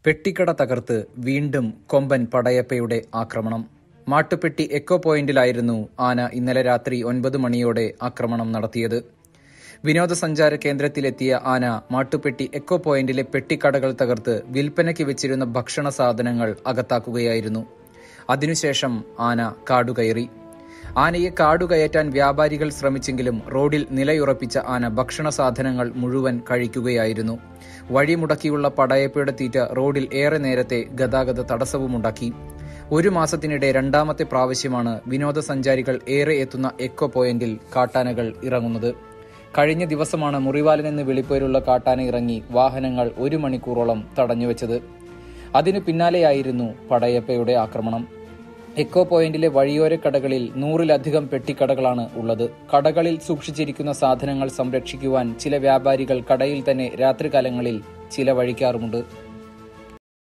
പെട്ടിക്കട തകർത്ത് വീണ്ടും കൊമ്പൻ പടയപ്പയുടെ ആക്രമണം മാട്ടുപ്പെട്ടി എക്കോ പോയിന്റിലായിരുന്നു ആന ഇന്നലെ രാത്രി ഒൻപത് മണിയോടെ ആക്രമണം നടത്തിയത് വിനോദസഞ്ചാര കേന്ദ്രത്തിലെത്തിയ ആന മാട്ടുപ്പെട്ടി എക്കോ പോയിന്റിലെ പെട്ടിക്കടകൾ തകർത്ത് വിൽപ്പനയ്ക്ക് വെച്ചിരുന്ന ഭക്ഷണ സാധനങ്ങൾ അകത്താക്കുകയായിരുന്നു അതിനുശേഷം ആന കാടുകയറി ആനയെ കാടുകയറ്റാൻ വ്യാപാരികൾ ശ്രമിച്ചെങ്കിലും റോഡിൽ നിലയുറപ്പിച്ച ആന ഭക്ഷണ സാധനങ്ങൾ മുഴുവൻ കഴിക്കുകയായിരുന്നു വഴിമുടക്കിയുള്ള പടയപ്പയുടെ തീറ്റ റോഡിൽ ഏറെ നേരത്തെ ഗതാഗത തടസ്സവുമുണ്ടാക്കി ഒരു മാസത്തിനിടെ രണ്ടാമത്തെ പ്രാവശ്യമാണ് വിനോദസഞ്ചാരികൾ ഏറെ എത്തുന്ന എക്കോ പോയിന്റിൽ കാട്ടാനകൾ ഇറങ്ങുന്നത് കഴിഞ്ഞ ദിവസമാണ് മുറിവാലിൽ നിന്ന് വെളിപ്പേരുള്ള കാട്ടാന ഇറങ്ങി വാഹനങ്ങൾ ഒരു മണിക്കൂറോളം തടഞ്ഞുവെച്ചത് അതിനു പിന്നാലെയായിരുന്നു പടയപ്പയുടെ ആക്രമണം എക്കോ പോയിന്റിലെ വഴിയോര കടകളിൽ നൂറിലധികം പെട്ടിക്കടകളാണ് ഉള്ളത് കടകളിൽ സൂക്ഷിച്ചിരിക്കുന്ന സാധനങ്ങൾ സംരക്ഷിക്കുവാൻ ചില വ്യാപാരികൾ കടയിൽ തന്നെ രാത്രികാലങ്ങളിൽ ചില വഴിക്കാറുമുണ്ട്